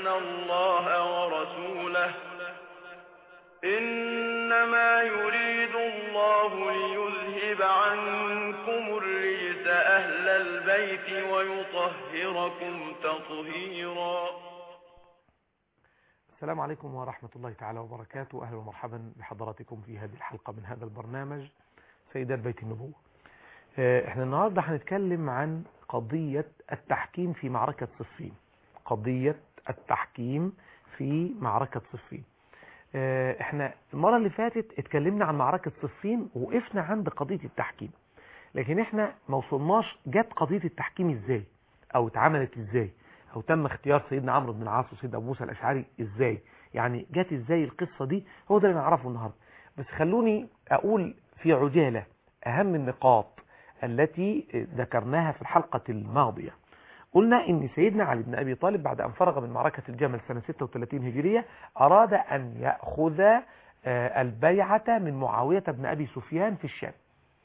يخدعون الله ورسوله إنما يريد الله ليذهب عنكم الرجس أهل البيت ويطهركم تطهيرا السلام عليكم ورحمة الله تعالى وبركاته أهلا ومرحبا بحضراتكم في هذه الحلقة من هذا البرنامج سيدات بيت النبوة آه، احنا النهاردة هنتكلم عن قضية التحكيم في معركة صفين قضية التحكيم في معركة صفين آه، احنا المرة اللي فاتت اتكلمنا عن معركة صفين وقفنا عند قضية التحكيم لكن احنا ما وصلناش جت قضية التحكيم ازاي او اتعملت ازاي او تم اختيار سيدنا عمرو بن العاص وسيدنا ابو موسى الاشعري ازاي يعني جت ازاي القصة دي هو ده اللي نعرفه النهاردة بس خلوني اقول في عجالة اهم النقاط التي ذكرناها في الحلقة الماضية قلنا ان سيدنا علي بن ابي طالب بعد ان فرغ من معركة الجمل سنة 36 هجرية اراد ان يأخذ آه، البيعة من معاوية بن ابي سفيان في الشام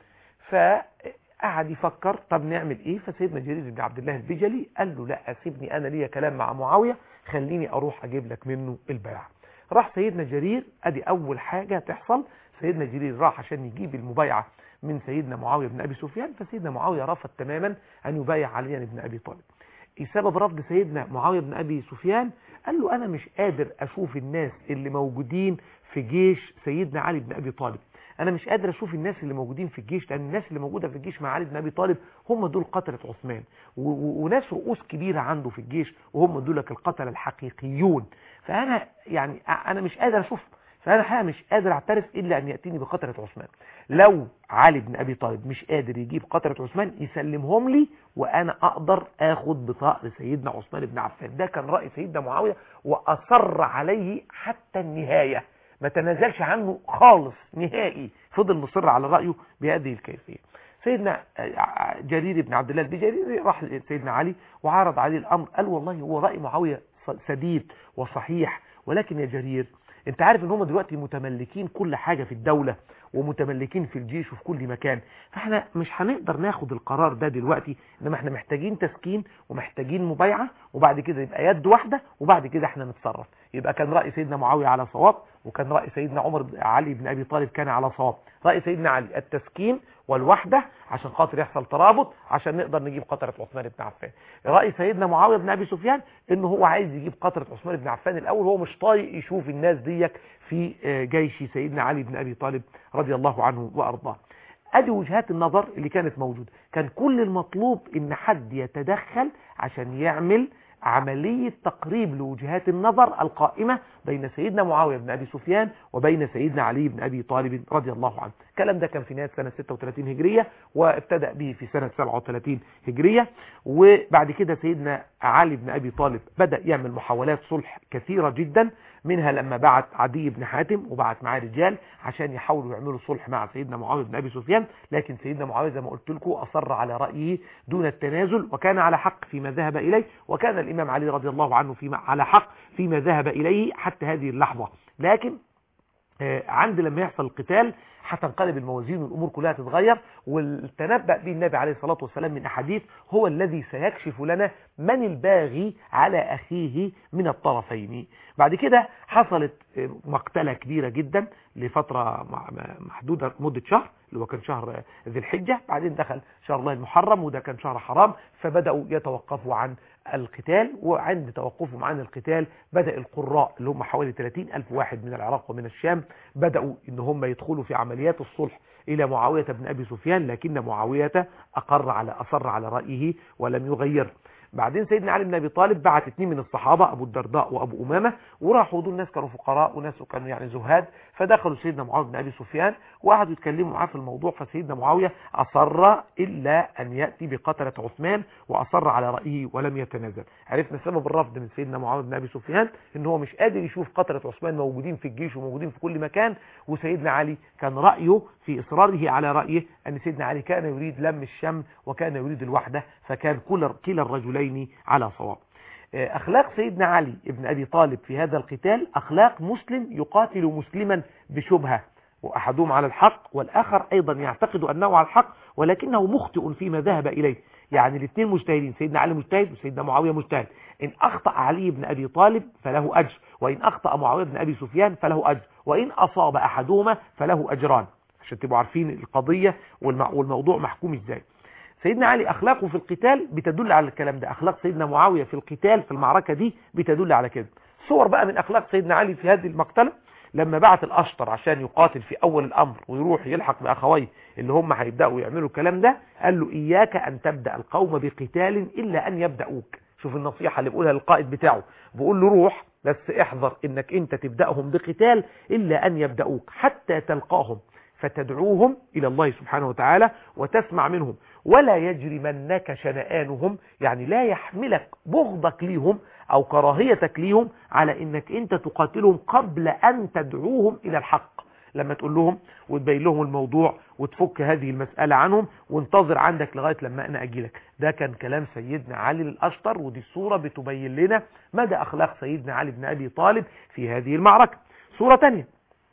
فقعد يفكر طب نعمل ايه فسيدنا جرير بن عبد الله البجلي قال له لا سيبني انا ليا كلام مع معاوية خليني اروح اجيب لك منه البيعة راح سيدنا جرير ادي اول حاجة تحصل سيدنا جرير راح عشان يجيب المبايعة من سيدنا معاوية بن ابي سفيان فسيدنا معاوية رفض تماما ان يبايع علي بن ابي طالب ايه سبب رفض سيدنا معاوية بن ابي سفيان قال له انا مش قادر اشوف الناس اللي موجودين في جيش سيدنا علي بن ابي طالب انا مش قادر اشوف الناس اللي موجودين في الجيش لان الناس اللي موجوده في الجيش مع علي بن ابي طالب هم دول قتله عثمان و- و- وناس رؤوس كبيره عنده في الجيش وهم دولك القتله الحقيقيون فانا يعني أ- انا مش قادر اشوف فانا الحقيقه مش قادر اعترف الا ان ياتيني بقتله عثمان لو علي بن ابي طالب مش قادر يجيب قتله عثمان يسلمهم لي وانا اقدر اخد بطاق لسيدنا عثمان بن عفان ده كان راي سيدنا معاويه واصر عليه حتى النهايه ما تنازلش عنه خالص نهائي فضل مصر على رأيه بهذه الكيفية سيدنا جرير بن عبد الله البجري راح سيدنا علي وعرض عليه الأمر قال والله هو رأي معاوية سديد وصحيح ولكن يا جرير انت عارف ان هم دلوقتي متملكين كل حاجة في الدولة ومتملكين في الجيش وفي كل مكان فاحنا مش هنقدر ناخد القرار ده دلوقتي انما احنا محتاجين تسكين ومحتاجين مبايعة وبعد كده يبقى يد واحدة وبعد كده احنا نتصرف يبقى كان رأي سيدنا معاوية على صواب وكان رأي سيدنا عمر بن علي بن ابي طالب كان على صواب رأي سيدنا علي التسكين والوحدة عشان خاطر يحصل ترابط عشان نقدر نجيب قطرة عثمان بن عفان رأي سيدنا معاوية بن ابي سفيان ان هو عايز يجيب قطرة عثمان بن عفان الاول هو مش طايق يشوف الناس ديك في آه، جيش سيدنا علي بن ابي طالب رضي الله عنه وارضاه ادي وجهات النظر اللي كانت موجودة كان كل المطلوب ان حد يتدخل عشان يعمل عملية تقريب لوجهات النظر القائمة بين سيدنا معاوية بن أبي سفيان وبين سيدنا علي بن أبي طالب رضي الله عنه الكلام ده كان في نهاية سنة 36 هجرية وابتدأ به في سنة 37 هجرية وبعد كده سيدنا علي بن أبي طالب بدأ يعمل محاولات صلح كثيرة جدا منها لما بعت عدي بن حاتم وبعت معاه رجال عشان يحاولوا يعملوا صلح مع سيدنا معاوية بن أبي سفيان لكن سيدنا معاوية زي ما قلت لكم أصر على رأيه دون التنازل وكان على حق فيما ذهب إليه وكان الإمام علي رضي الله عنه فيما على حق فيما ذهب إليه حتى هذه اللحظة لكن آه، عند لما يحصل القتال هتنقلب الموازين والامور كلها تتغير والتنبأ به النبي عليه الصلاه والسلام من احاديث هو الذي سيكشف لنا من الباغي على اخيه من الطرفين بعد كده حصلت آه، مقتله كبيره جدا لفتره مع- محدوده مده شهر اللي هو كان شهر آه، ذي الحجه بعدين دخل شهر الله المحرم وده كان شهر حرام فبداوا يتوقفوا عن القتال وعند توقفهم عن القتال بدأ القراء اللي هم حوالي 30 ألف واحد من العراق ومن الشام بدأوا ان هم يدخلوا في عمليات الصلح إلى معاوية بن أبي سفيان لكن معاوية أقر على أصر على رأيه ولم يغير بعدين سيدنا علي بن ابي طالب بعت اثنين من الصحابه ابو الدرداء وابو امامه وراحوا دول ناس كانوا فقراء وناس كانوا يعني زهاد فدخلوا سيدنا معاويه بن ابي سفيان وقعدوا يتكلموا معاه في الموضوع فسيدنا معاويه اصر الا ان ياتي بقتله عثمان واصر على رايه ولم يتنازل عرفنا سبب الرفض من سيدنا معاويه بن ابي سفيان ان هو مش قادر يشوف قتله عثمان موجودين في الجيش وموجودين في كل مكان وسيدنا علي كان رايه في اصراره على رايه ان سيدنا علي كان يريد لم الشمل وكان يريد الوحده فكان كل كلا الرجلين على صواب أخلاق سيدنا علي بن أبي طالب في هذا القتال أخلاق مسلم يقاتل مسلما بشبهة وأحدهم على الحق والآخر أيضا يعتقد أنه على الحق ولكنه مخطئ فيما ذهب إليه يعني الاثنين مجتهدين سيدنا علي مجتهد وسيدنا معاوية مجتهد إن أخطأ علي بن أبي طالب فله أجر وإن أخطأ معاوية بن أبي سفيان فله أجر وإن أصاب أحدهما فله أجران عشان تبقوا عارفين القضية والموضوع محكوم إزاي سيدنا علي أخلاقه في القتال بتدل على الكلام ده أخلاق سيدنا معاوية في القتال في المعركة دي بتدل على كده صور بقى من أخلاق سيدنا علي في هذه المقتلة لما بعت الأشطر عشان يقاتل في أول الأمر ويروح يلحق بأخويه اللي هم هيبدأوا يعملوا الكلام ده قال له إياك أن تبدأ القوم بقتال إلا أن يبدأوك شوف النصيحة اللي بيقولها للقائد بتاعه بيقول له روح بس احذر انك انت تبدأهم بقتال إلا أن يبدأوك حتى تلقاهم فتدعوهم إلى الله سبحانه وتعالى وتسمع منهم ولا يجرمنك شنآنهم يعني لا يحملك بغضك ليهم أو كراهيتك ليهم على إنك أنت تقاتلهم قبل أن تدعوهم إلى الحق لما تقول لهم وتبين لهم الموضوع وتفك هذه المسألة عنهم وانتظر عندك لغاية لما أنا أجيلك ده كان كلام سيدنا علي الأشطر ودي الصورة بتبين لنا مدى أخلاق سيدنا علي بن أبي طالب في هذه المعركة صورة تانية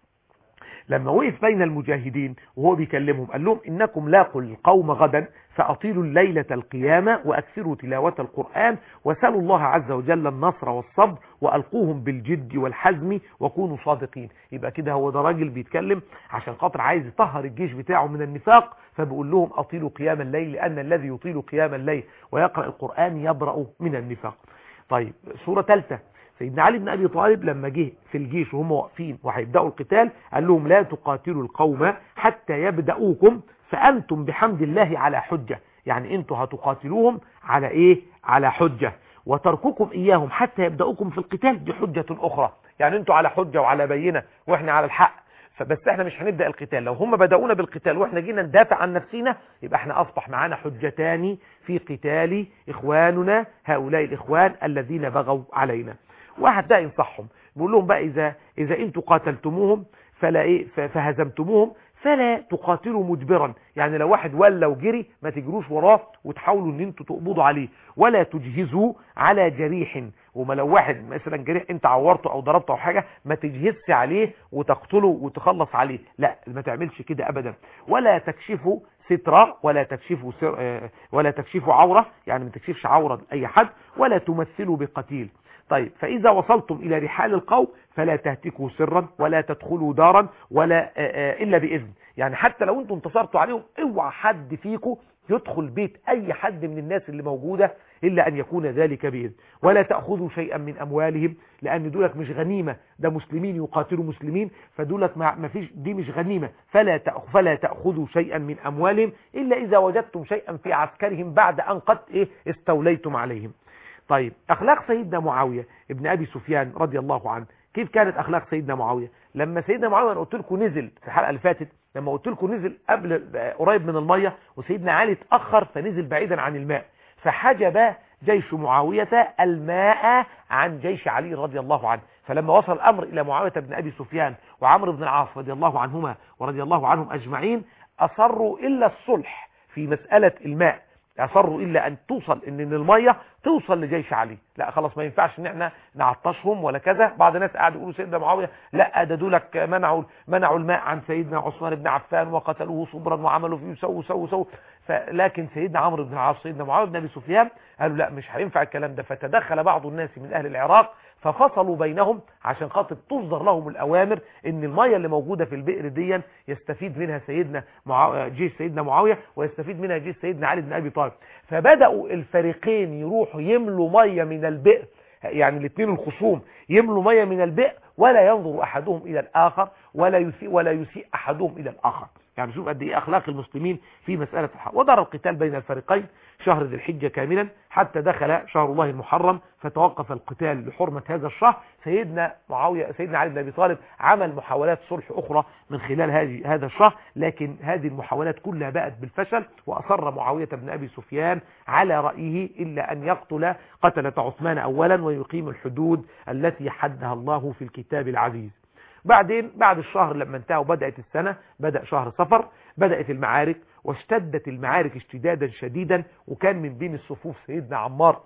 لما وقف بين المجاهدين وهو بيكلمهم قال لهم إنكم لاقوا القوم غدا فأطيلوا الليلة القيامة وأكثروا تلاوة القرآن وسألوا الله عز وجل النصر والصبر وألقوهم بالجد والحزم وكونوا صادقين يبقى كده هو ده راجل بيتكلم عشان خاطر عايز يطهر الجيش بتاعه من النفاق فبيقول لهم أطيلوا قيام الليل لأن الذي يطيل قيام الليل ويقرأ القرآن يبرأ من النفاق طيب صورة ثالثة سيدنا علي بن أبي طالب لما جه في الجيش وهم واقفين وهيبدأوا القتال قال لهم لا تقاتلوا القوم حتى يبدأوكم فأنتم بحمد الله على حجة يعني انتوا هتقاتلوهم على ايه على حجة وترككم اياهم حتى يبدأوكم في القتال دي حجة اخرى يعني انتوا على حجة وعلى بينة واحنا على الحق فبس احنا مش هنبدأ القتال لو هم بدأونا بالقتال واحنا جينا ندافع عن نفسنا يبقى احنا اصبح معانا حجتان في قتال اخواننا هؤلاء الاخوان الذين بغوا علينا واحد ده ينصحهم بيقول لهم بقى اذا اذا انتوا قاتلتموهم فلا ايه فهزمتموهم فلا تقاتلوا مجبرا يعني لو واحد ولا وجري ما تجروش وراه وتحاولوا ان انتوا تقبضوا عليه ولا تجهزوا على جريح وما لو واحد مثلا جريح انت عورته او ضربته او حاجه ما تجهزش عليه وتقتله وتخلص عليه لا ما تعملش كده ابدا ولا تكشفوا سترة ولا تكشفوا سر ولا تكشفوا عورة يعني ما تكشفش عورة اي حد ولا تمثلوا بقتيل طيب فإذا وصلتم إلى رحال القوم فلا تهتكوا سرا ولا تدخلوا دارا ولا إلا بإذن يعني حتى لو انتم انتصرتوا عليهم اوعى حد فيكم يدخل بيت أي حد من الناس اللي موجودة إلا أن يكون ذلك بإذن ولا تأخذوا شيئا من أموالهم لأن دولك مش غنيمة ده مسلمين يقاتلوا مسلمين فدولك ما فيش دي مش غنيمة فلا تأخ فلا تأخذوا شيئا من أموالهم إلا إذا وجدتم شيئا في عسكرهم بعد أن قد إيه استوليتم عليهم طيب أخلاق سيدنا معاوية ابن أبي سفيان رضي الله عنه كيف كانت أخلاق سيدنا معاوية لما سيدنا معاوية أنا قلت لكم نزل في الحلقة اللي فاتت لما قلت لكم نزل قبل قريب من المية وسيدنا علي اتأخر فنزل بعيدا عن الماء فحجب جيش معاوية الماء عن جيش علي رضي الله عنه فلما وصل الأمر إلى معاوية بن أبي سفيان وعمرو بن العاص رضي الله عنهما ورضي الله عنهم أجمعين أصروا إلا الصلح في مسألة الماء أصروا إلا أن توصل إن المية توصل لجيش علي لا خلاص ما ينفعش ان احنا نعطشهم ولا كذا بعض الناس قاعد يقولوا سيدنا معاوية لا ده دولك منعوا منعوا الماء عن سيدنا عثمان بن عفان وقتلوه صبرا وعملوا فيه سووا سووا سووا لكن سيدنا عمرو بن العاص سيدنا معاوية بن ابي سفيان قالوا لا مش هينفع الكلام ده فتدخل بعض الناس من اهل العراق ففصلوا بينهم عشان خاطر تصدر لهم الأوامر ان المية اللي موجودة في البئر دي يستفيد منها سيدنا معا... جيش سيدنا معاوية ويستفيد منها جيش سيدنا علي بن أبي طالب فبدأوا الفريقين يروحوا يملوا مية من البئر يعني الاثنين الخصوم يملوا مية من البئر ولا ينظر أحدهم إلى الآخر ولا يسيء ولا يسيء أحدهم إلى الآخر يعني شوف قد ايه اخلاق المسلمين في مسألة الحق ودار القتال بين الفريقين شهر ذي الحجة كاملا حتى دخل شهر الله المحرم فتوقف القتال لحرمة هذا الشهر سيدنا معاوية سيدنا علي بن ابي طالب عمل محاولات صلح اخرى من خلال هذه هذا الشهر لكن هذه المحاولات كلها بقت بالفشل واصر معاوية بن ابي سفيان على رأيه الا ان يقتل قتلة عثمان اولا ويقيم الحدود التي حدها الله في الكتاب العزيز بعدين بعد الشهر لما انتهى وبدأت السنة بدأ شهر صفر بدأت المعارك واشتدت المعارك اشتدادا شديدا وكان من بين الصفوف سيدنا عمار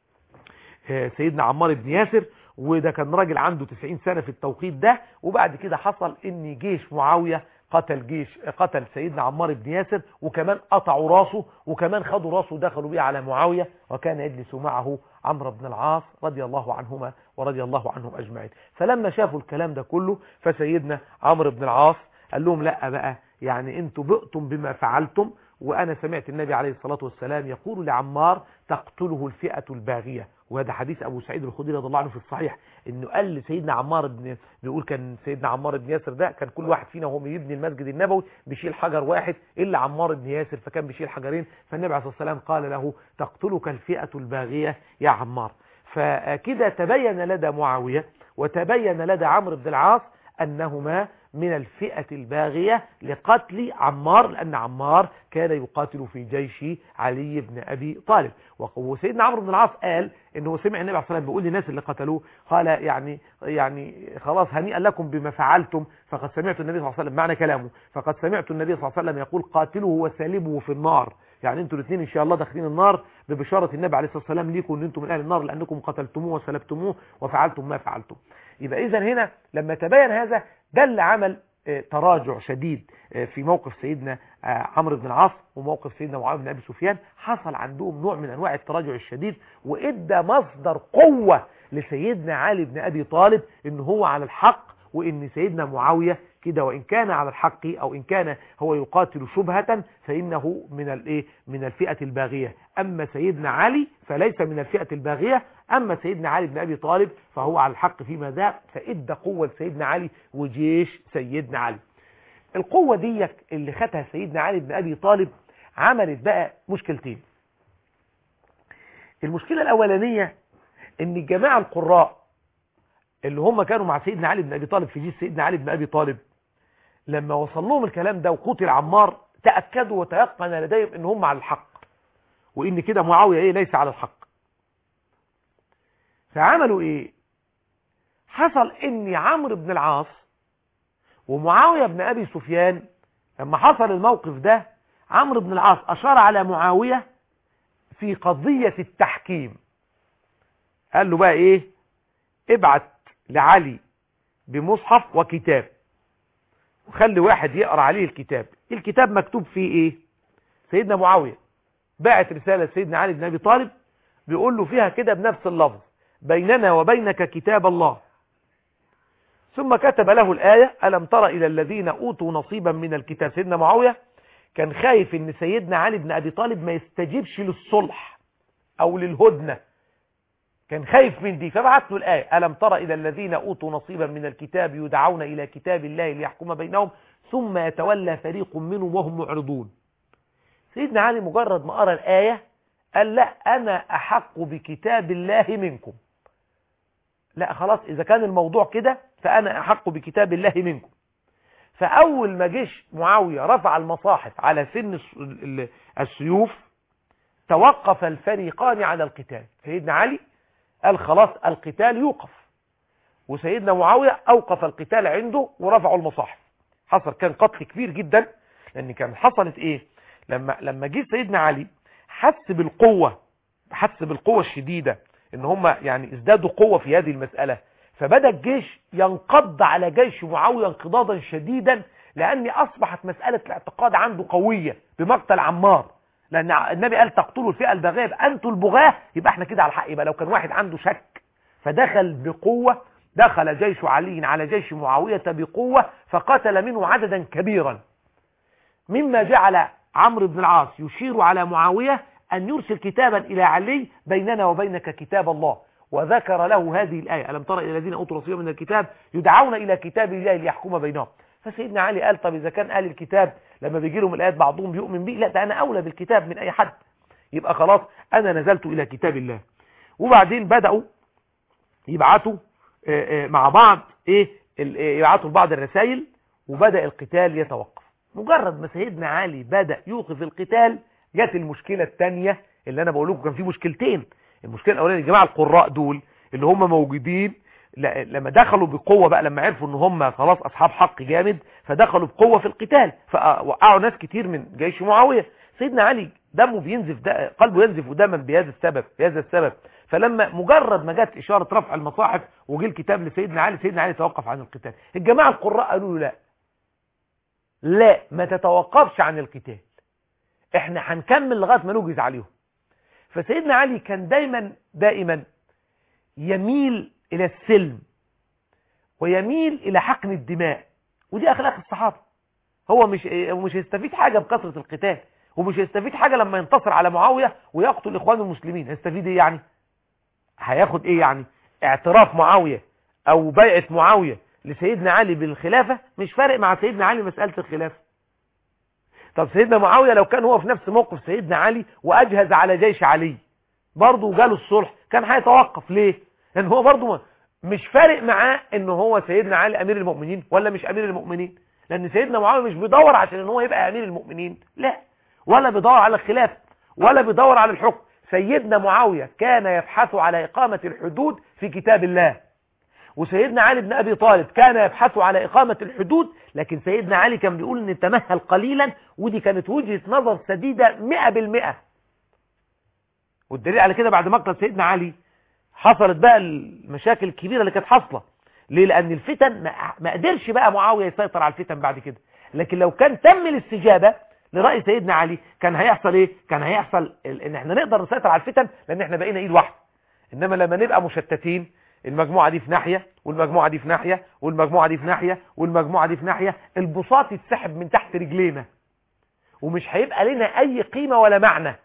سيدنا عمار بن ياسر وده كان راجل عنده 90 سنة في التوقيت ده وبعد كده حصل ان جيش معاوية قتل جيش قتل سيدنا عمار بن ياسر وكمان قطعوا راسه وكمان خدوا راسه ودخلوا بيه على معاوية وكان يجلس معه عمرو بن العاص رضي الله عنهما ورضي الله عنهم أجمعين فلما شافوا الكلام ده كله فسيدنا عمرو بن العاص قال لهم لا بقى يعني انتوا بئتم بما فعلتم وأنا سمعت النبي عليه الصلاة والسلام يقول لعمار تقتله الفئة الباغية وهذا حديث أبو سعيد الخدري رضي الله عنه في الصحيح إنه قال لسيدنا عمار بن بيقول كان سيدنا عمار بن ياسر ده كان كل واحد فينا وهو بيبني المسجد النبوي بيشيل حجر واحد إلا عمار بن ياسر فكان بيشيل حجرين فالنبي عليه الصلاة والسلام قال له تقتلك الفئة الباغية يا عمار فكده تبين لدى معاوية وتبين لدى عمرو بن العاص أنهما من الفئة الباغية لقتل عمار لأن عمار كان يقاتل في جيش علي بن أبي طالب وسيدنا عمرو بن العاص قال انه سمع النبي عليه الصلاه والسلام بيقول للناس اللي قتلوه قال يعني يعني خلاص هنيئا لكم بما فعلتم فقد سمعت النبي صلى الله عليه وسلم معنى كلامه فقد سمعت النبي صلى الله عليه وسلم يقول قاتله وسالبه في النار يعني انتوا الاثنين ان شاء الله داخلين النار ببشاره النبي عليه الصلاه والسلام ليكم ان انتم من اهل النار لانكم قتلتموه وسلبتموه وفعلتم ما فعلتم يبقى اذا هنا لما تبين هذا ده اللي عمل تراجع شديد في موقف سيدنا عمرو بن العاص وموقف سيدنا معاويه بن ابي سفيان حصل عندهم نوع من انواع التراجع الشديد وادى مصدر قوه لسيدنا علي بن ابي طالب ان هو على الحق وان سيدنا معاويه كده وان كان على الحق او ان كان هو يقاتل شبهه فانه من الايه من الفئه الباغيه اما سيدنا علي فليس من الفئه الباغيه اما سيدنا علي بن ابي طالب فهو على الحق فيما ذاك فادى قوه لسيدنا علي وجيش سيدنا علي القوه دي اللي خدها سيدنا علي بن ابي طالب عملت بقى مشكلتين المشكله الاولانيه ان الجماعه القراء اللي هم كانوا مع سيدنا علي بن ابي طالب في جيش سيدنا علي بن ابي طالب لما وصل لهم الكلام ده وقتل عمار تاكدوا وتيقن لديهم ان هم على الحق وان كده معاويه ايه ليس على الحق فعملوا ايه حصل ان عمرو بن العاص ومعاويه بن ابي سفيان لما حصل الموقف ده عمرو بن العاص اشار على معاويه في قضيه التحكيم قال له بقى ايه ابعت لعلي بمصحف وكتاب وخلي واحد يقرأ عليه الكتاب الكتاب مكتوب فيه ايه سيدنا معاوية باعت رسالة سيدنا علي بن ابي طالب بيقول له فيها كده بنفس اللفظ بيننا وبينك كتاب الله ثم كتب له الآية ألم تر إلى الذين أوتوا نصيبا من الكتاب سيدنا معاوية كان خايف ان سيدنا علي بن ابي طالب ما يستجيبش للصلح او للهدنه كان خايف من دي فبعت له الآية ألم تر إلى الذين أوتوا نصيبا من الكتاب يدعون إلى كتاب الله ليحكم بينهم ثم يتولى فريق منهم وهم معرضون سيدنا علي مجرد ما قرأ الآية قال لا أنا أحق بكتاب الله منكم لا خلاص إذا كان الموضوع كده فأنا أحق بكتاب الله منكم فأول ما جيش معاوية رفع المصاحف على سن السيوف توقف الفريقان على القتال سيدنا علي قال خلاص القتال يوقف وسيدنا معاوية أوقف القتال عنده ورفعوا المصاحف حصل كان قتل كبير جدا لأن كان حصلت إيه لما لما جه سيدنا علي حس بالقوة حس بالقوة الشديدة ان هم يعني ازدادوا قوة في هذه المسألة فبدأ الجيش ينقض على جيش معاوية انقضاضا شديدا لأن أصبحت مسألة الاعتقاد عنده قوية بمقتل عمار لأن النبي قال تقتلوا الفئة البغاة أنتوا البغاة يبقى احنا كده على الحق يبقى لو كان واحد عنده شك فدخل بقوة دخل جيش علي على جيش معاوية بقوة فقتل منه عددا كبيرا مما جعل عمرو بن العاص يشير على معاوية أن يرسل كتابا إلى علي بيننا وبينك كتاب الله وذكر له هذه الآية ألم ترى إلى الذين أوتوا نصيبا من الكتاب يدعون إلى كتاب الله ليحكم بينهم فسيدنا علي قال طب إذا كان أهل الكتاب لما بيجي لهم الآيات بعضهم بيؤمن بيه لا ده أنا أولى بالكتاب من أي حد يبقى خلاص أنا نزلت إلى كتاب الله وبعدين بدأوا يبعتوا مع بعض إيه يبعتوا لبعض الرسائل وبدأ القتال يتوقف مجرد ما سيدنا علي بدأ يوقف القتال جت المشكلة الثانية اللي أنا بقول لكم كان في مشكلتين المشكلة الأولانية الجماعة القراء دول اللي هم موجودين لما دخلوا بقوة بقى لما عرفوا ان هم خلاص اصحاب حق جامد فدخلوا بقوة في القتال فوقعوا ناس كتير من جيش معاوية سيدنا علي دمه بينزف ده قلبه ينزف دما بهذا السبب بهذا السبب فلما مجرد ما جت اشارة رفع المصاحف وجه الكتاب لسيدنا علي سيدنا علي توقف عن القتال الجماعة القراء قالوا له لا لا ما تتوقفش عن القتال احنا هنكمل لغايه ما نوجز عليهم فسيدنا علي كان دايما دائما يميل الى السلم ويميل الى حقن الدماء ودي اخلاق الصحابه هو مش مش هيستفيد حاجه بكثره القتال ومش هيستفيد حاجه لما ينتصر على معاويه ويقتل اخوان المسلمين هيستفيد ايه يعني هياخد ايه يعني اعتراف معاويه او بيعه معاويه لسيدنا علي بالخلافه مش فارق مع سيدنا علي مساله الخلافه طب سيدنا معاويه لو كان هو في نفس موقف سيدنا علي واجهز على جيش علي برضه جاله الصلح كان هيتوقف ليه لان هو برضه مش فارق معاه ان هو سيدنا علي امير المؤمنين ولا مش امير المؤمنين لان سيدنا معاويه مش بيدور عشان ان هو يبقى امير المؤمنين لا ولا بيدور على الخلافه ولا بيدور على الحكم سيدنا معاويه كان يبحث على اقامه الحدود في كتاب الله وسيدنا علي بن ابي طالب كان يبحث على اقامه الحدود لكن سيدنا علي كان بيقول نتمهل قليلا ودي كانت وجهه نظر سديده 100% والدليل على كده بعد مقتل سيدنا علي حصلت بقى المشاكل الكبيره اللي كانت حاصله ليه لان الفتن ما قدرش بقى معاويه يسيطر على الفتن بعد كده لكن لو كان تم الاستجابه لراي سيدنا علي كان هيحصل ايه كان هيحصل ان احنا نقدر نسيطر على الفتن لان احنا بقينا ايد واحده انما لما نبقى مشتتين المجموعه دي في ناحيه والمجموعه دي في ناحيه والمجموعه دي في ناحيه والمجموعه دي في ناحيه البساط يتسحب من تحت رجلينا ومش هيبقى لنا اي قيمه ولا معنى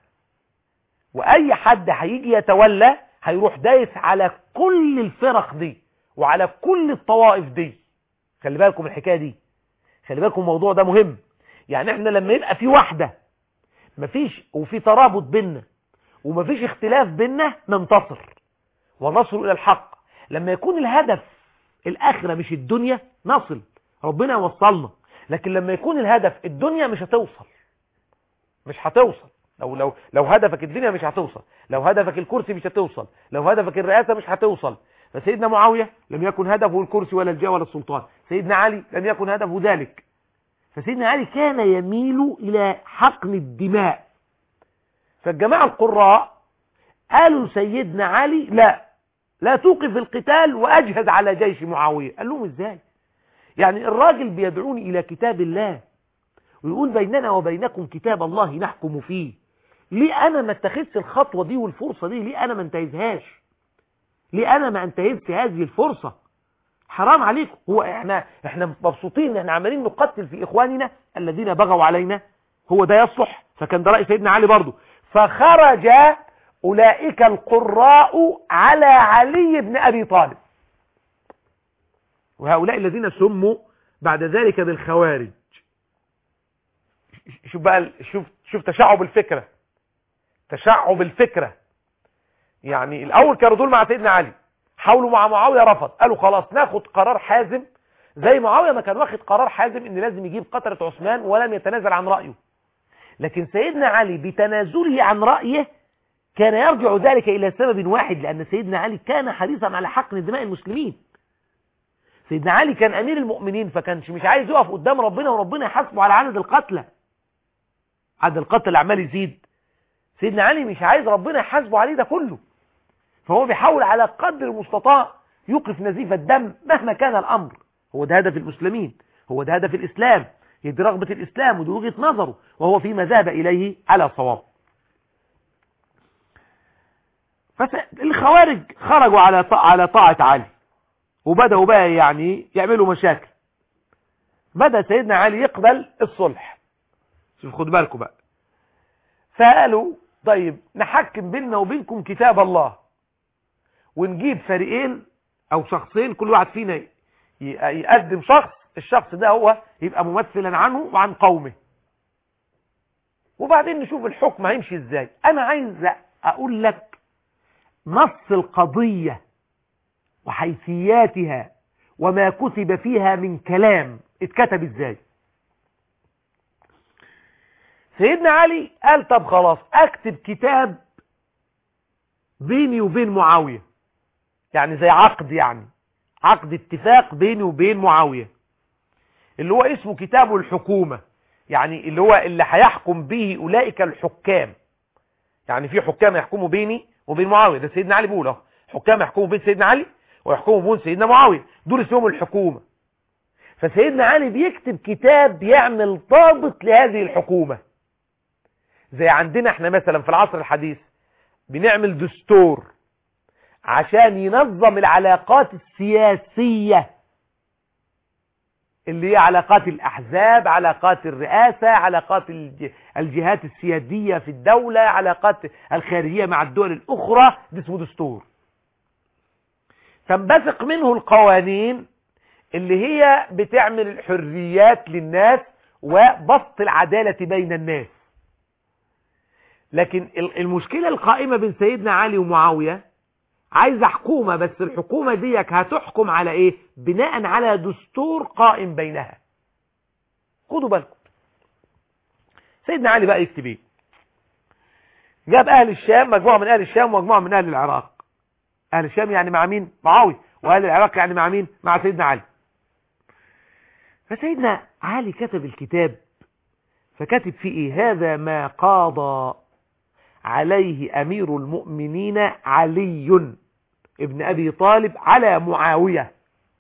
واي حد هيجي يتولى هيروح دايس على كل الفرق دي وعلى كل الطوائف دي خلي بالكم الحكايه دي خلي بالكم الموضوع ده مهم يعني احنا لما يبقى في وحده مفيش وفي ترابط بيننا ومفيش اختلاف بيننا ننتصر ونصل الى الحق لما يكون الهدف الاخره مش الدنيا نصل ربنا يوصلنا لكن لما يكون الهدف الدنيا مش هتوصل مش هتوصل لو لو لو هدفك الدنيا مش هتوصل لو هدفك الكرسي مش هتوصل لو هدفك الرئاسه مش هتوصل فسيدنا معاويه لم يكن هدفه الكرسي ولا الجاه ولا السلطان سيدنا علي لم يكن هدفه ذلك فسيدنا علي كان يميل الى حقن الدماء فالجماعه القراء قالوا سيدنا علي لا لا توقف القتال واجهز على جيش معاويه قال لهم ازاي يعني الراجل بيدعوني الى كتاب الله ويقول بيننا وبينكم كتاب الله نحكم فيه ليه انا ما اتخذش الخطوه دي والفرصه دي ليه انا ما انتهزهاش ليه انا ما انتهزش هذه الفرصه حرام عليكم هو احنا احنا مبسوطين ان احنا عمالين نقتل في اخواننا الذين بغوا علينا هو ده يصلح فكان ده راي سيدنا علي برضه فخرج اولئك القراء على علي بن ابي طالب وهؤلاء الذين سموا بعد ذلك بالخوارج شوف بقى شوف شوف تشعب الفكره تشعب الفكره يعني الاول كانوا دول مع سيدنا علي حاولوا مع معاويه رفض قالوا خلاص ناخد قرار حازم زي معاويه ما كان واخد قرار حازم ان لازم يجيب قطره عثمان ولم يتنازل عن رايه لكن سيدنا علي بتنازله عن رايه كان يرجع ذلك الى سبب واحد لان سيدنا علي كان حريصا على حقن دماء المسلمين سيدنا علي كان امير المؤمنين فكانش مش عايز يقف قدام ربنا وربنا يحاسبه على عدد القتلى عدد القتل عمال يزيد سيدنا علي مش عايز ربنا يحاسبه عليه ده كله فهو بيحاول على قدر المستطاع يوقف نزيف الدم مهما كان الامر هو ده هدف المسلمين هو ده هدف الاسلام هي دي رغبه الاسلام ودي وجهه نظره وهو فيما ذهب اليه على صواب فالخوارج خرجوا على على طاعه علي وبداوا بقى يعني يعملوا مشاكل بدا سيدنا علي يقبل الصلح شوف خدوا بالكم بقى فقالوا طيب نحكم بيننا وبينكم كتاب الله ونجيب فريقين او شخصين كل واحد فينا يقدم شخص الشخص ده هو يبقى ممثلا عنه وعن قومه وبعدين نشوف الحكم هيمشي ازاي انا عايز اقول لك نص القضية وحيثياتها وما كتب فيها من كلام اتكتب ازاي سيدنا علي قال طب خلاص اكتب كتاب بيني وبين معاوية يعني زي عقد يعني عقد اتفاق بيني وبين معاوية اللي هو اسمه كتاب الحكومة يعني اللي هو اللي هيحكم به اولئك الحكام يعني في حكام يحكموا بيني وبين معاوية ده سيدنا علي بيقول اهو حكام يحكموا بين سيدنا علي ويحكموا بين سيدنا معاوية دول اسمهم الحكومة فسيدنا علي بيكتب كتاب يعمل ضابط لهذه الحكومة زي عندنا احنا مثلا في العصر الحديث بنعمل دستور عشان ينظم العلاقات السياسية اللي هي علاقات الأحزاب علاقات الرئاسة علاقات الج- الجهات السيادية في الدولة علاقات الخارجية مع الدول الأخرى ده اسمه دستور تنبثق منه القوانين اللي هي بتعمل الحريات للناس وبسط العدالة بين الناس لكن ال- المشكلة القائمة بين سيدنا علي ومعاوية عايزة حكومة بس الحكومة ديك هتحكم على ايه بناء على دستور قائم بينها خدوا بالكم سيدنا علي بقى يكتب ايه جاب اهل الشام مجموعة من اهل الشام ومجموعة من اهل العراق اهل الشام يعني مع مين معاوية واهل العراق يعني مع مين مع سيدنا علي فسيدنا علي كتب الكتاب فكتب فيه ايه هذا ما قاضى عليه امير المؤمنين علي ابن ابي طالب على معاوية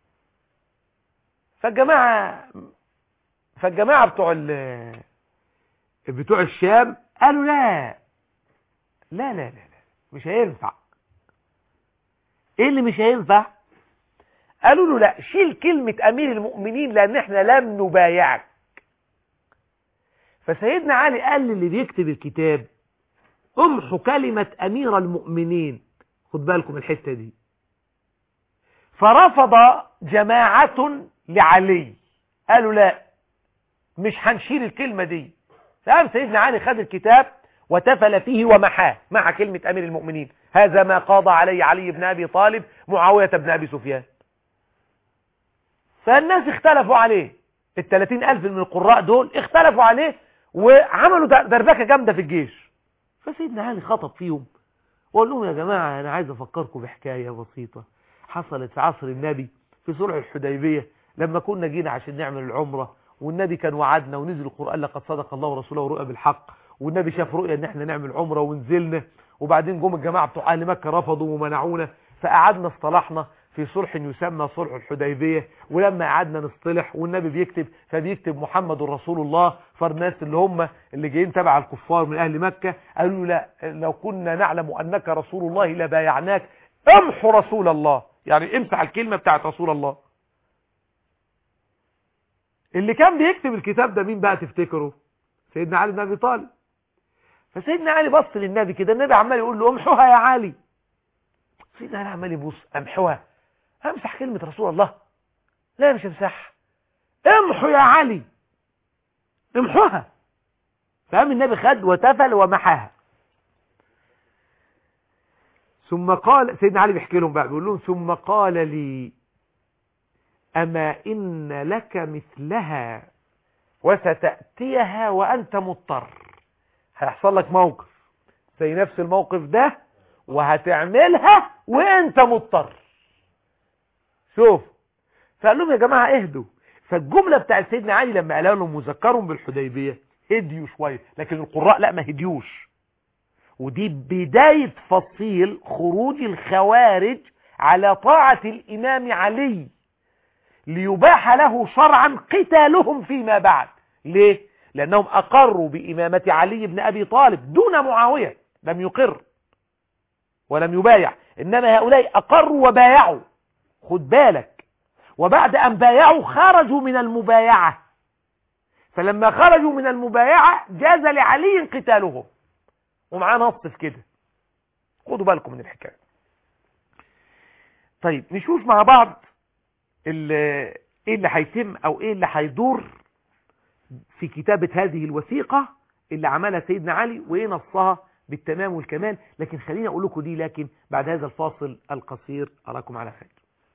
فالجماعة فالجماعة بتوع ال- بتوع الشام قالوا لا لا لا لا, لا. مش هينفع ايه اللي مش هينفع قالوا له لا شيل كلمة امير المؤمنين لان احنا لم نبايعك فسيدنا علي قال للي بيكتب الكتاب امحوا كلمة امير المؤمنين خد بالكم الحتة دي فرفض جماعة لعلي قالوا لا مش هنشيل الكلمة دي فقام سيدنا علي خد الكتاب وتفل فيه ومحاه مع كلمة أمير المؤمنين هذا ما قاضى عليه علي بن أبي طالب معاوية بن أبي سفيان فالناس اختلفوا عليه الثلاثين ألف من القراء دول اختلفوا عليه وعملوا دربكة جامدة في الجيش فسيدنا علي خطب فيهم وقال لهم يا جماعة أنا عايز أفكركم بحكاية بسيطة حصلت في عصر النبي في صلح الحديبية لما كنا جينا عشان نعمل العمرة والنبي كان وعدنا ونزل القرآن لقد صدق الله ورسوله رؤيا بالحق والنبي شاف رؤيا ان احنا نعمل عمرة ونزلنا وبعدين جم الجماعة بتوع اهل مكة رفضوا ومنعونا فقعدنا اصطلحنا في صلح يسمى صلح الحديبية ولما قعدنا نصطلح والنبي بيكتب فبيكتب محمد رسول الله فالناس اللي هم اللي جايين تبع الكفار من اهل مكة قالوا لا لو كنا نعلم انك رسول الله لبايعناك امحو رسول الله يعني امسح الكلمة بتاعت رسول الله اللي كان بيكتب الكتاب ده مين بقى تفتكروا سيدنا علي بن ابي طالب فسيدنا علي بص للنبي كده النبي عمال يقول له امحوها يا علي سيدنا علي عمال يبص امحوها امسح كلمة رسول الله لا مش امسحها امحو يا علي امحوها فقام النبي خد وتفل ومحاها ثم قال سيدنا علي بيحكي لهم بقى بيقول لهم ثم قال لي أما إن لك مثلها وستأتيها وأنت مضطر هيحصل لك موقف زي نفس الموقف ده وهتعملها وانت مضطر شوف فقال لهم يا جماعة اهدوا فالجملة بتاعت سيدنا علي لما قال لهم مذكرهم بالحديبية هديوا شوية لكن القراء لا ما هديوش ودي بداية فصيل خروج الخوارج على طاعة الإمام علي ليباح له شرعا قتالهم فيما بعد ليه؟ لأنهم أقروا بإمامة علي بن أبي طالب دون معاوية لم يقر ولم يبايع إنما هؤلاء أقروا وبايعوا خد بالك وبعد أن بايعوا خرجوا من المبايعة فلما خرجوا من المبايعة جاز لعلي قتالهم ومعاه نص في كده خدوا بالكم من الحكاية طيب نشوف مع بعض ايه اللي هيتم او ايه اللي هيدور في كتابة هذه الوثيقة اللي عملها سيدنا علي وايه نصها بالتمام والكمال لكن خليني اقول لكم دي لكن بعد هذا الفاصل القصير اراكم على خير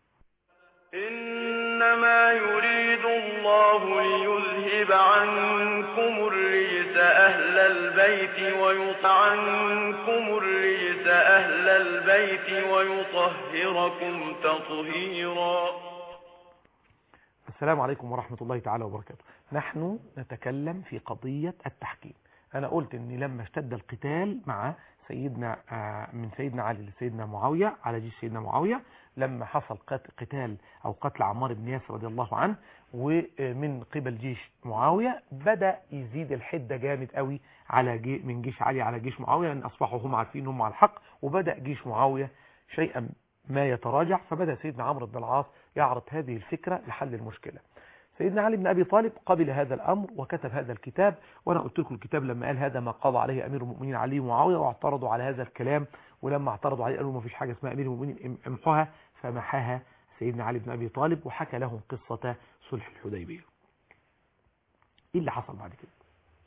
إنما يريد الله ليذهب عنكم الرجس أهل البيت ويطع عنكم الرجس أهل البيت ويطهركم تطهيرا السلام عليكم ورحمة الله تعالى وبركاته نحن نتكلم في قضية التحكيم أنا قلت أني لما اشتد القتال مع سيدنا من سيدنا علي لسيدنا معاوية على جيش سيدنا معاوية لما حصل قتال أو قتل عمار بن ياسر رضي الله عنه ومن قبل جيش معاوية بدأ يزيد الحدة جامد قوي على جي من جيش علي على جيش معاوية لأن أصبحوا هم عارفين هم على الحق وبدأ جيش معاوية شيئا ما يتراجع فبدأ سيدنا عمرو بن العاص يعرض هذه الفكرة لحل المشكلة سيدنا علي بن أبي طالب قبل هذا الأمر وكتب هذا الكتاب وأنا قلت لكم الكتاب لما قال هذا ما قضى عليه أمير المؤمنين علي ومعاوية واعترضوا على هذا الكلام ولما اعترضوا عليه قالوا ما فيش حاجة اسمها أمير المؤمنين امحوها فمحاها سيدنا علي بن أبي طالب وحكى لهم قصة صلح الحديبية إيه اللي حصل بعد كده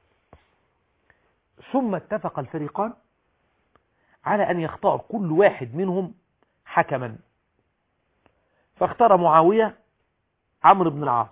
ثم اتفق الفريقان على أن يختار كل واحد منهم حكما فاختار معاوية عمرو بن العاص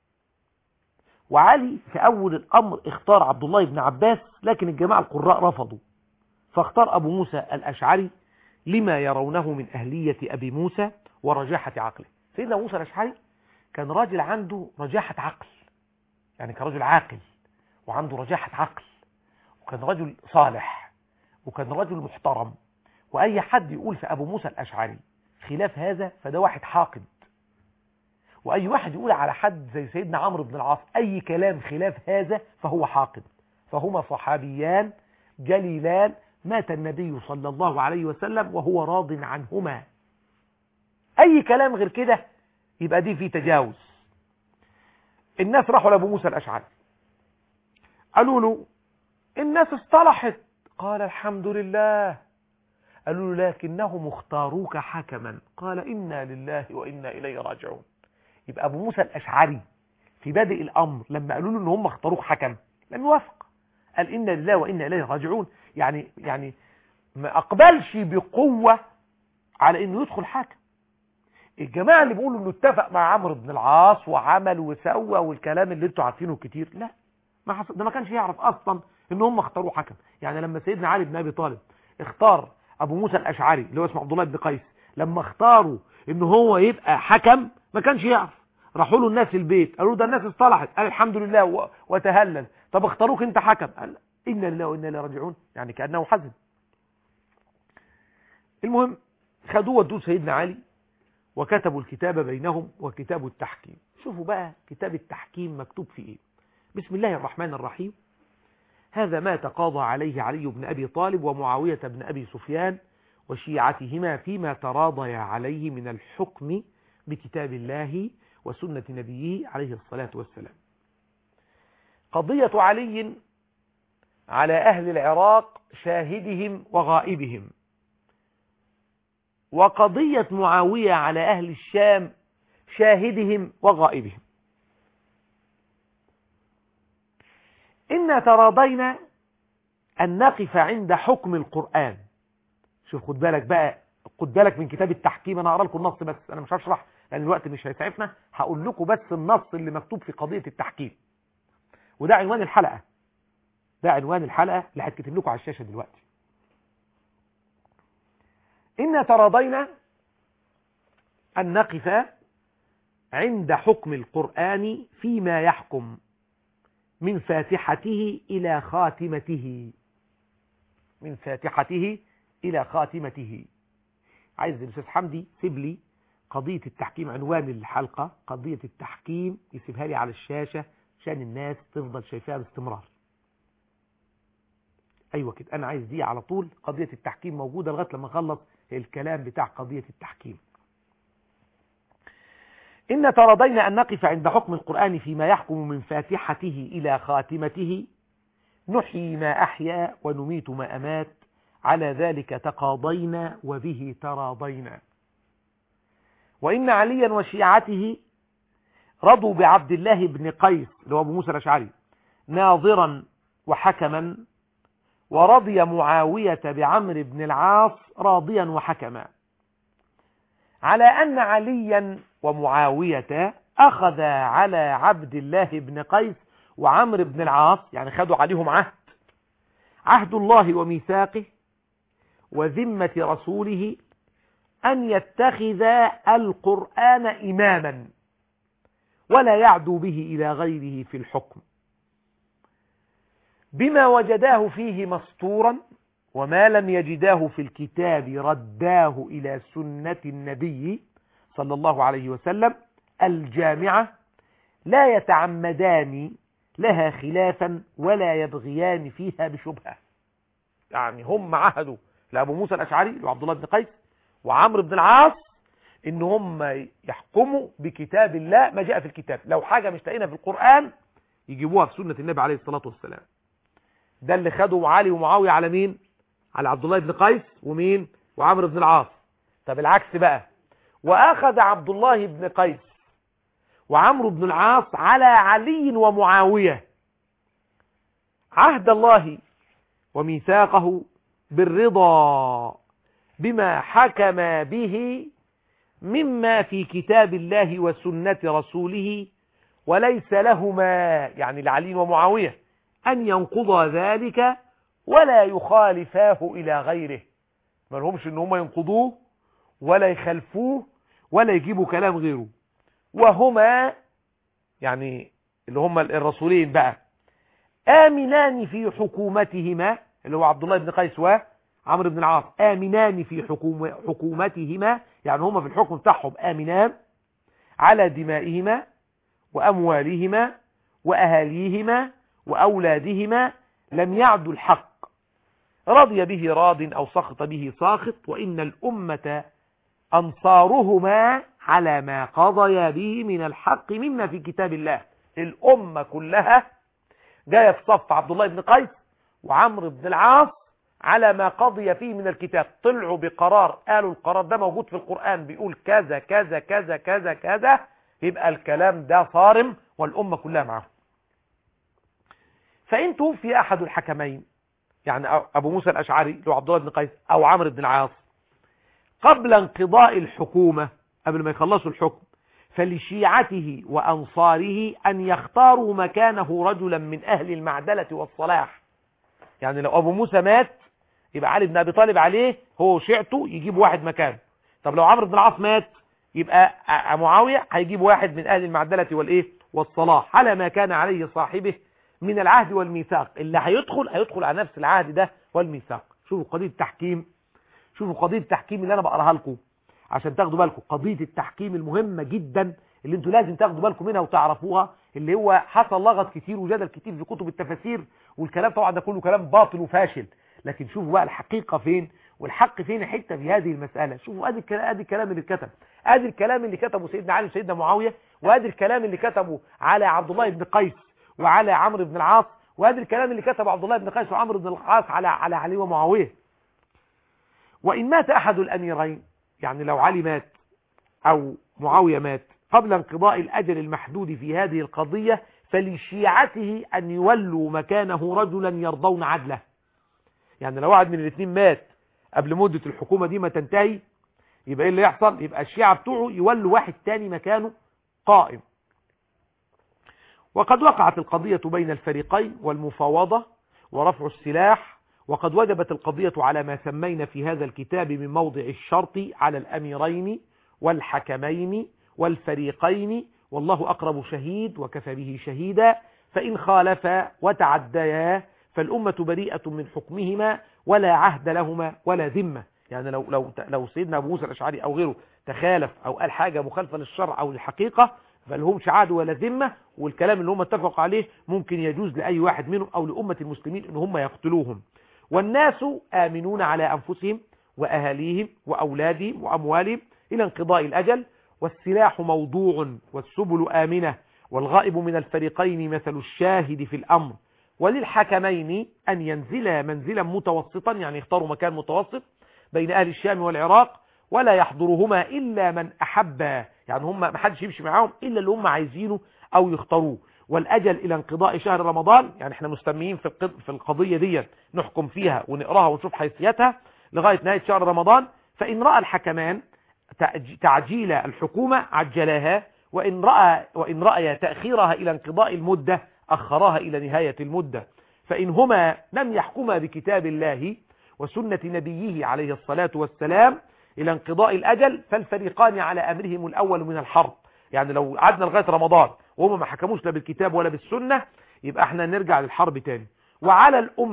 وعلي في أول الأمر اختار عبد الله بن عباس لكن الجماعة القراء رفضوا فاختار أبو موسى الأشعري لما يرونه من أهلية أبي موسى ورجاحة عقله سيدنا موسى الأشعري كان راجل عنده رجاحة عقل يعني كان رجل عاقل وعنده رجاحة عقل وكان رجل صالح وكان رجل محترم وأي حد يقول في أبو موسى الأشعري خلاف هذا فده واحد حاقد وأي واحد يقول على حد زي سيدنا عمرو بن العاص أي كلام خلاف هذا فهو حاقد فهما صحابيان جليلان مات النبي صلى الله عليه وسلم وهو راض عنهما أي كلام غير كده يبقى دي فيه تجاوز الناس راحوا لأبو موسى الأشعري قالوا له الناس اصطلحت قال الحمد لله قالوا له لكنهم اختاروك حكما قال إنا لله وإنا إليه راجعون يبقى أبو موسى الأشعري في بادئ الأمر لما قالوا له إن هم اختاروك حكم لم يوافق قال إنا لله وإنا إليه راجعون يعني يعني ما أقبلش بقوة على إنه يدخل حاكم الجماعة اللي بيقولوا إنه اتفق مع عمرو بن العاص وعمل وسوى والكلام اللي انتوا عارفينه كتير لا ما حصل ده ما كانش يعرف أصلا إن هم اختاروه حكم يعني لما سيدنا علي بن أبي طالب اختار أبو موسى الأشعري اللي هو اسمه عبد الله بن قيس لما اختاروا إن هو يبقى حكم ما كانش يعرف راحوا له الناس البيت قالوا ده الناس اصطلحت قال الحمد لله وتهلل طب اختاروك انت حكم قال إنا لله وإنا إليه راجعون يعني كأنه حزن المهم خدوه ودوه سيدنا علي وكتبوا الكتاب بينهم وكتاب التحكيم شوفوا بقى كتاب التحكيم مكتوب فيه ايه بسم الله الرحمن الرحيم هذا ما تقاضى عليه علي بن أبي طالب ومعاوية بن أبي سفيان وشيعتهما فيما تراضيا عليه من الحكم بكتاب الله وسنة نبيه عليه الصلاة والسلام قضية علي على أهل العراق شاهدهم وغائبهم وقضية معاوية على أهل الشام شاهدهم وغائبهم إنا تراضينا أن نقف عند حكم القرآن شوف خد بالك بقى خد بالك من كتاب التحكيم أنا أقرأ لكم النص بس أنا مش هشرح لأن الوقت مش هيسعفنا هقول لكم بس النص اللي مكتوب في قضية التحكيم وده عنوان الحلقة ده عنوان الحلقة اللي هتكتب لكم على الشاشة دلوقتي إنا تراضينا أن نقف عند حكم القرآن فيما يحكم من فاتحته إلى خاتمته من فاتحته إلى خاتمته عايز الأستاذ حمدي سيب لي قضية التحكيم عنوان الحلقة قضية التحكيم يسيبها لي على الشاشة عشان الناس تفضل شايفاها باستمرار أيوة كده أنا عايز دي على طول قضية التحكيم موجودة لغاية لما أخلص الكلام بتاع قضية التحكيم إن ترضينا أن نقف عند حكم القرآن فيما يحكم من فاتحته إلى خاتمته نحيي ما أحيا ونميت ما أمات على ذلك تقاضينا وبه تراضينا وإن عليا وشيعته رضوا بعبد الله بن قيس اللي هو أبو موسى الأشعري ناظرا وحكما ورضي معاوية بعمر بن العاص راضيا وحكما على أن عليا ومعاوية أخذ على عبد الله بن قيس وعمر بن العاص يعني خدوا عليهم عهد عهد الله وميثاقه وذمة رسوله أن يتخذ القرآن إماما ولا يعدو به إلى غيره في الحكم بما وجداه فيه مسطورا وما لم يجداه في الكتاب رداه إلى سنة النبي صلى الله عليه وسلم الجامعة لا يتعمدان لها خلافا ولا يبغيان فيها بشبهة يعني هم عهدوا لأبو موسى الأشعري وعبد الله بن قيس وعمرو بن العاص ان هم يحكموا بكتاب الله ما جاء في الكتاب لو حاجة مش لاقينا في القرآن يجيبوها في سنة النبي عليه الصلاة والسلام ده اللي خدوا علي ومعاوية على مين على عبد الله بن قيس ومين وعمرو بن العاص طب العكس بقى واخذ عبد الله بن قيس وعمرو بن العاص على علي ومعاوية عهد الله وميثاقه بالرضا بما حكم به مما في كتاب الله وسنة رسوله وليس لهما يعني لعلي ومعاوية أن ينقض ذلك ولا يخالفاه إلى غيره ما لهمش ان هم ينقضوه ولا يخالفوه ولا يجيبوا كلام غيره وهما يعني اللي هم الرسولين بقى آمنان في حكومتهما اللي هو عبد الله بن قيس وعمرو بن العاص آمنان في حكوم حكومتهما يعني هم في الحكم بتاعهم آمنان على دمائهما وأموالهما وأهاليهما وأولادهما لم يعدوا الحق رضي به راض أو سخط به ساخط وإن الأمة أنصارهما على ما قضي به من الحق مما في كتاب الله الأمة كلها جاية في صف عبد الله بن قيس وعمرو بن العاص على ما قضي فيه من الكتاب طلعوا بقرار قالوا القرار ده موجود في القرآن بيقول كذا كذا كذا كذا كذا يبقى الكلام ده صارم والأمة كلها معه فإن توفي أحد الحكمين يعني أبو موسى الأشعري اللي هو عبد الله بن قيس أو عمرو بن العاص قبل انقضاء الحكومة قبل ما يخلصوا الحكم فلشيعته وأنصاره أن يختاروا مكانه رجلا من أهل المعدلة والصلاح يعني لو أبو موسى مات يبقى علي بن أبي طالب عليه هو شيعته يجيب واحد مكانه طب لو عمرو بن العاص مات يبقى معاوية هيجيب واحد من أهل المعدلة والإيه والصلاح على ما كان عليه صاحبه من العهد والميثاق اللي هيدخل هيدخل على نفس العهد ده والميثاق شوفوا قضية التحكيم شوفوا قضية التحكيم اللي أنا بقراها لكم عشان تاخدوا بالكم قضية التحكيم المهمة جدا اللي انتوا لازم تاخدوا بالكم منها وتعرفوها اللي هو حصل لغط كتير وجدل كتير في كتب التفاسير والكلام طبعا ده كله كلام باطل وفاشل لكن شوفوا بقى الحقيقة فين والحق فين حتة في هذه المسألة شوفوا ادي الكلام ادي الكلام اللي اتكتب ادي الكلام اللي كتبه سيدنا علي وسيدنا معاوية وادي الكلام اللي كتبه على عبد الله بن قيس وعلى عمرو بن العاص وادي الكلام اللي كتبه عبد الله بن قيس وعمرو بن العاص على على علي ومعاوية وإن مات أحد الأميرين يعني لو علي مات أو معاوية مات قبل انقضاء الأجل المحدود في هذه القضية فلشيعته أن يولوا مكانه رجلا يرضون عدله يعني لو واحد من الاثنين مات قبل مدة الحكومة دي ما تنتهي يبقى ايه اللي يحصل يبقى الشيعة بتوعه يولوا واحد تاني مكانه قائم وقد وقعت القضية بين الفريقين والمفاوضة ورفع السلاح وقد وجبت القضية على ما سمينا في هذا الكتاب من موضع الشرط على الأميرين والحكمين والفريقين والله أقرب شهيد وكفى به شهيدا فإن خالفا وتعديا فالأمة بريئة من حكمهما ولا عهد لهما ولا ذمة يعني لو لو لو سيدنا أبو موسى الأشعري أو غيره تخالف أو قال حاجة مخالفة للشرع أو للحقيقة فلهمش عهد ولا ذمة والكلام اللي هم اتفقوا عليه ممكن يجوز لأي واحد منهم أو لأمة المسلمين إن هم يقتلوهم والناس آمنون على أنفسهم وأهاليهم وأولادهم وأموالهم إلى انقضاء الأجل والسلاح موضوع والسبل آمنة والغائب من الفريقين مثل الشاهد في الأمر وللحكمين أن ينزلا منزلا متوسطا يعني يختاروا مكان متوسط بين أهل الشام والعراق ولا يحضرهما إلا من أحب يعني هم ما حدش يمشي معاهم إلا اللي هم عايزينه أو يختاروه والأجل إلى انقضاء شهر رمضان يعني احنا مستمعين في في القضية دي نحكم فيها ونقراها ونشوف حيثيتها لغاية نهاية شهر رمضان فإن رأى الحكمان تعجيل الحكومة عجلاها وإن رأى, وإن رأى تأخيرها إلى انقضاء المدة أخرها إلى نهاية المدة فإن هما لم يحكما بكتاب الله وسنة نبيه عليه الصلاة والسلام إلى انقضاء الأجل فالفريقان على أمرهم الأول من الحرب يعني لو قعدنا لغاية رمضان وهم ما حكموش لا بالكتاب ولا بالسنة يبقى احنا نرجع للحرب تاني وعلى الأمة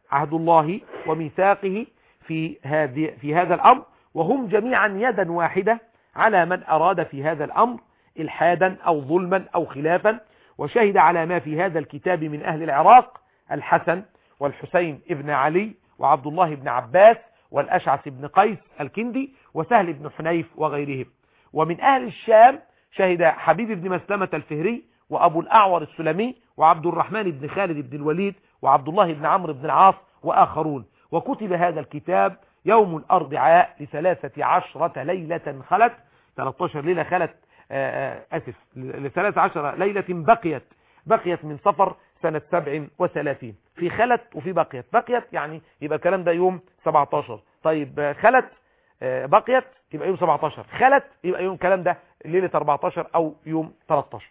عهد الله وميثاقه في هذه في هذا الأمر وهم جميعا يدا واحدة على من أراد في هذا الأمر إلحادا أو ظلما أو خلافا وشهد على ما في هذا الكتاب من أهل العراق الحسن والحسين ابن علي وعبد الله بن عباس والأشعث بن قيس الكندي وسهل بن حنيف وغيرهم ومن أهل الشام شهد حبيب بن مسلمة الفهري وأبو الأعور السلمي وعبد الرحمن بن خالد بن الوليد وعبد الله بن عمرو بن العاص وآخرون وكتب هذا الكتاب يوم الأربعاء لثلاثة عشرة ليلة خلت 13 ليلة خلت أسف لثلاثة عشر ليلة بقيت بقيت من صفر سنة سبع وثلاثين في خلت وفي بقيت بقيت يعني يبقى الكلام ده يوم 17 طيب خلت بقيت يبقى يوم 17 خلت يبقى يوم الكلام ده ليلة 14 أو يوم 13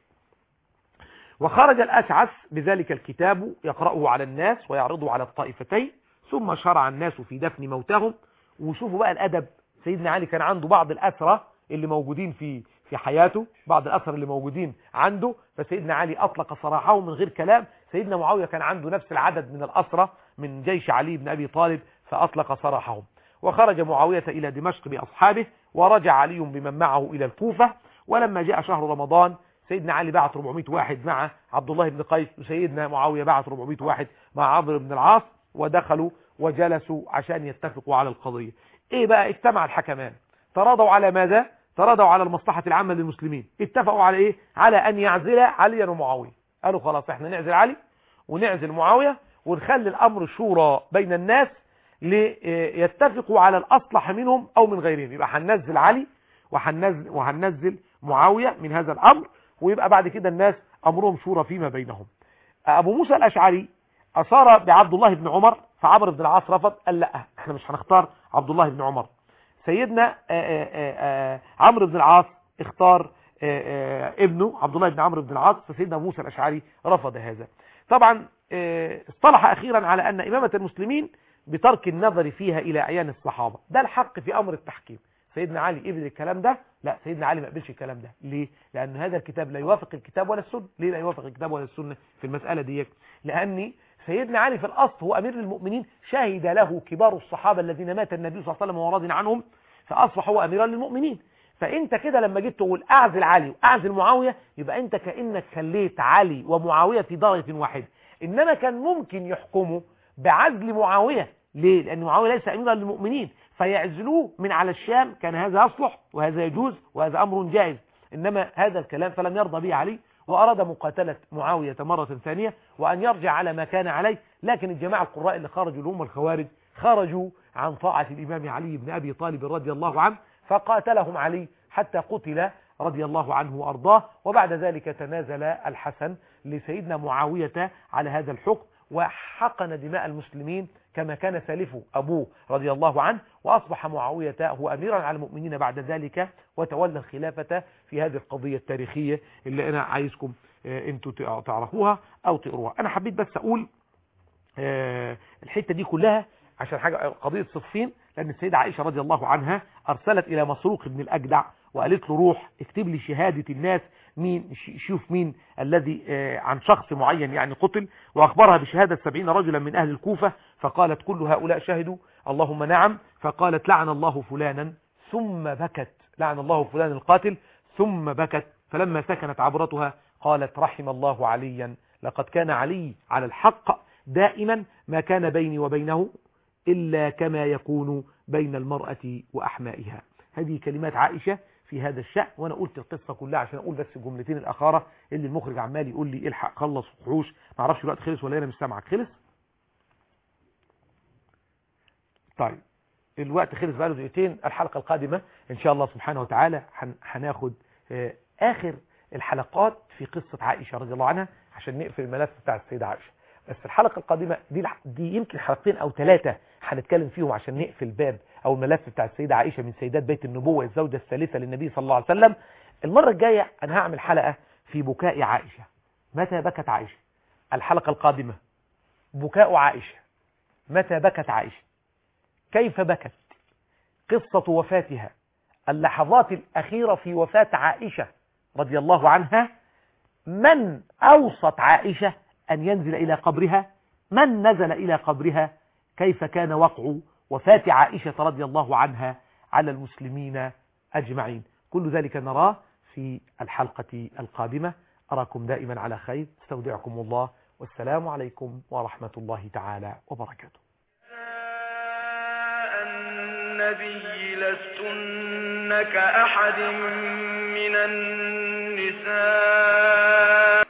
وخرج الأشعث بذلك الكتاب يقرأه على الناس ويعرضه على الطائفتين ثم شرع الناس في دفن موتهم وشوفوا بقى الأدب سيدنا علي كان عنده بعض الأسرة اللي موجودين في في حياته بعض الأسر اللي موجودين عنده فسيدنا علي أطلق سراحه من غير كلام سيدنا معاوية كان عنده نفس العدد من الأسرة من جيش علي بن أبي طالب فأطلق سراحهم وخرج معاوية إلى دمشق بأصحابه ورجع علي بمن معه إلى الكوفة ولما جاء شهر رمضان سيدنا علي بعت 400 واحد مع عبد الله بن قيس وسيدنا معاوية بعت 400 واحد مع عمرو بن العاص ودخلوا وجلسوا عشان يتفقوا على القضية ايه بقى اجتمع الحكمان تراضوا على ماذا تراضوا على المصلحة العامة للمسلمين اتفقوا على ايه على ان يعزل عليا ومعاوية قالوا خلاص احنا نعزل علي ونعزل معاوية ونخلي الامر شورى بين الناس ليتفقوا على الاصلح منهم او من غيرهم يبقى هننزل علي وهننزل وهننزل معاوية من هذا الامر ويبقى بعد كده الناس امرهم شورى فيما بينهم ابو موسى الاشعري اصار بعبد الله بن عمر فعمرو بن العاص رفض قال لا احنا مش هنختار عبد الله بن عمر سيدنا عمرو بن العاص اختار ابنه عبد الله بن عمرو بن العاص فسيدنا موسى الاشعري رفض هذا طبعا اصطلح اخيرا على ان امامة المسلمين بترك النظر فيها الى اعيان الصحابة ده الحق في امر التحكيم سيدنا علي قبل الكلام ده لا سيدنا علي ما قبلش الكلام ده ليه لان هذا الكتاب لا يوافق الكتاب ولا السنه ليه لا يوافق الكتاب ولا السنه في المساله دي لاني سيدنا علي في الاصل هو امير المؤمنين شهد له كبار الصحابه الذين مات النبي صلى الله عليه وسلم وراض عنهم فاصبح هو اميرا للمؤمنين فانت كده لما جيت تقول اعزل علي واعزل معاويه يبقى انت كانك خليت علي ومعاويه في درجه واحده انما كان ممكن يحكموا بعزل معاويه ليه لان معاويه ليس اميرا للمؤمنين فيعزلوه من على الشام كان هذا يصلح وهذا يجوز وهذا أمر جائز إنما هذا الكلام فلم يرضى به علي وأراد مقاتلة معاوية مرة ثانية وأن يرجع على ما كان عليه لكن الجماعة القراء اللي خرجوا اللي هم الخوارج خرجوا عن طاعة الإمام علي بن أبي طالب رضي الله عنه فقاتلهم علي حتى قتل رضي الله عنه وأرضاه وبعد ذلك تنازل الحسن لسيدنا معاوية على هذا الحكم وحقن دماء المسلمين كما كان سالفه أبوه رضي الله عنه وأصبح معاوية هو أميرا على المؤمنين بعد ذلك وتولى الخلافة في هذه القضية التاريخية اللي أنا عايزكم أنتوا تعرفوها أو تقروها أنا حبيت بس أقول الحتة دي كلها عشان حاجة قضية صفين لأن السيدة عائشة رضي الله عنها أرسلت إلى مسروق بن الأجدع وقالت له روح اكتب لي شهادة الناس مين شوف مين الذي عن شخص معين يعني قتل وأخبرها بشهادة سبعين رجلا من أهل الكوفة فقالت كل هؤلاء شهدوا اللهم نعم فقالت لعن الله فلانا ثم بكت لعن الله فلان القاتل ثم بكت فلما سكنت عبرتها قالت رحم الله عليا لقد كان علي على الحق دائما ما كان بيني وبينه إلا كما يكون بين المرأة وأحمائها هذه كلمات عائشة في هذا الشأن وانا قلت القصة كلها عشان اقول بس الجملتين الاخارة اللي المخرج عمال يقول لي الحق خلص وحوش ما اعرفش الوقت خلص ولا انا مش سامعك خلص طيب الوقت خلص بقى له دقيقتين الحلقة القادمة ان شاء الله سبحانه وتعالى هناخد اخر الحلقات في قصة عائشة رضي الله عنها عشان نقفل الملف بتاع السيدة عائشة بس الحلقة القادمة دي دي يمكن حلقتين او ثلاثة هنتكلم فيهم عشان نقفل باب او الملف بتاع السيدة عائشة من سيدات بيت النبوة الزوجة الثالثة للنبي صلى الله عليه وسلم المرة الجاية انا هعمل حلقة في بكاء عائشة متى بكت عائشة الحلقة القادمة بكاء عائشة متى بكت عائشة كيف بكت قصة وفاتها اللحظات الأخيرة في وفاة عائشة رضي الله عنها من أوصت عائشة أن ينزل إلى قبرها من نزل إلى قبرها كيف كان وقع وفاة عائشة رضي الله عنها على المسلمين أجمعين كل ذلك نراه في الحلقة القادمة أراكم دائما على خير استودعكم الله والسلام عليكم ورحمة الله تعالى وبركاته النبي لستن كأحد من الناس